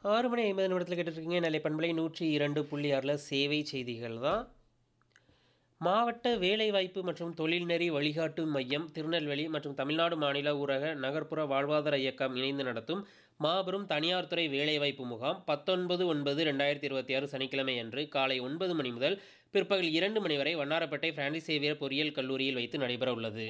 ஆறு மணி ஐம்பது நிமிடத்தில் கேட்டுருக்கீங்க நெல்லை பண்பலை நூற்றி இரண்டு புள்ளி ஆறில் சேவை செய்திகள் தான் மாவட்ட வேலைவாய்ப்பு மற்றும் தொழில்நெறி வழிகாட்டு மையம் திருநெல்வேலி மற்றும் தமிழ்நாடு மாநில ஊரக நகர்ப்புற வாழ்வாதார இயக்கம் இணைந்து நடத்தும் மாபெரும் தனியார் துறை வேலைவாய்ப்பு முகாம் பத்தொன்பது ஒன்பது ரெண்டாயிரத்தி இருபத்தி ஆறு சனிக்கிழமை அன்று காலை ஒன்பது மணி முதல் பிற்பகல் இரண்டு மணி வரை வண்ணாரப்பேட்டை பிரான்சிஸ் சேவியர் பொறியியல் கல்லூரியில் வைத்து நடைபெற உள்ளது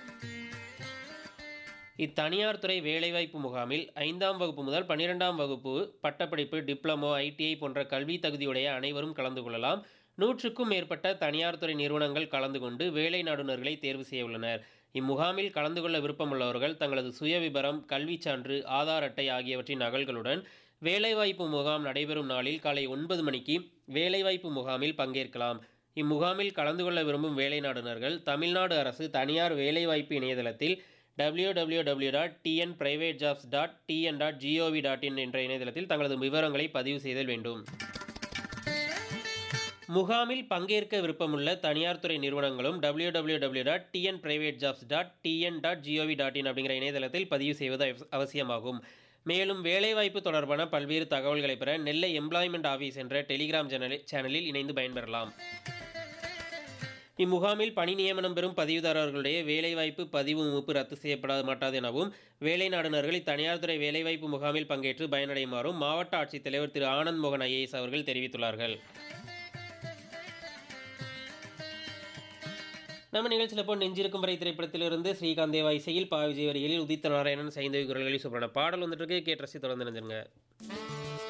இத்தனியார் துறை வேலைவாய்ப்பு முகாமில் ஐந்தாம் வகுப்பு முதல் பன்னிரெண்டாம் வகுப்பு பட்டப்படிப்பு டிப்ளமோ ஐடிஐ போன்ற கல்வி தகுதியுடைய அனைவரும் கலந்து கொள்ளலாம் நூற்றுக்கும் மேற்பட்ட தனியார் துறை நிறுவனங்கள் கலந்து கொண்டு வேலை நாடுனர்களை தேர்வு செய்ய உள்ளனர் இம்முகாமில் கலந்து கொள்ள விருப்பமுள்ளவர்கள் தங்களது சுயவிபரம் கல்விச் சான்று ஆதார் அட்டை ஆகியவற்றின் நகல்களுடன் வேலைவாய்ப்பு முகாம் நடைபெறும் நாளில் காலை ஒன்பது மணிக்கு வேலைவாய்ப்பு முகாமில் பங்கேற்கலாம் இம்முகாமில் கலந்து கொள்ள விரும்பும் வேலை நாடுனர்கள் தமிழ்நாடு அரசு தனியார் வேலைவாய்ப்பு இணையதளத்தில் W W W dot TN private jobs dot TN dot GOV dot IN என்ற இணையதளத்தில் தங்களது விவரங்களை பதிவு செய்தல் வேண்டும் முகாமில் பங்கேற்க விருப்பமுள்ள தனியார் துறை நிறுவனங்களும் W W W dot TN private jobs dot TN dot GOV dot IN அப்படிங்கிற இணையதளத்தில் பதிவு செய்வது அவ- அவசியமாகும் மேலும் வேலைவாய்ப்பு தொடர்பான பல்வேறு தகவல்களை பெற நெல்லை எம்ப்ளாய்மெண்ட் ஆஃபீஸ் என்ற டெலிகிராம் சேனலில் சேனலில் இணைந்து பயன்பெறலாம் இம்முகாமில் பணி நியமனம் பெறும் பதிவுதாரர்களுடைய வேலைவாய்ப்பு பதிவு மூப்பு ரத்து செய்யப்பட மாட்டாது எனவும் வேலை நாடுனர்கள் இத்தனியார் துறை வேலைவாய்ப்பு முகாமில் பங்கேற்று பயனடையுமாறும் மாவட்ட ஆட்சித்தலைவர் திரு ஆனந்த் மோகன் ஐஏஎஸ் அவர்கள் தெரிவித்துள்ளார்கள் நம்ம நிகழ்ச்சியில் இப்போ நெஞ்சிருக்கும் வரை திரைப்படத்திலிருந்து ஸ்ரீகாந்த் தேவா இசையில் பா விஜய் வரிகளில் உதித்த நாராயணன் சைந்தவி குரல்களில் சூப்பரான பாடல் வந்துட்டு இருக்கு கேட்டு ரசி தொடர்ந்து நினைஞ்சிருங்க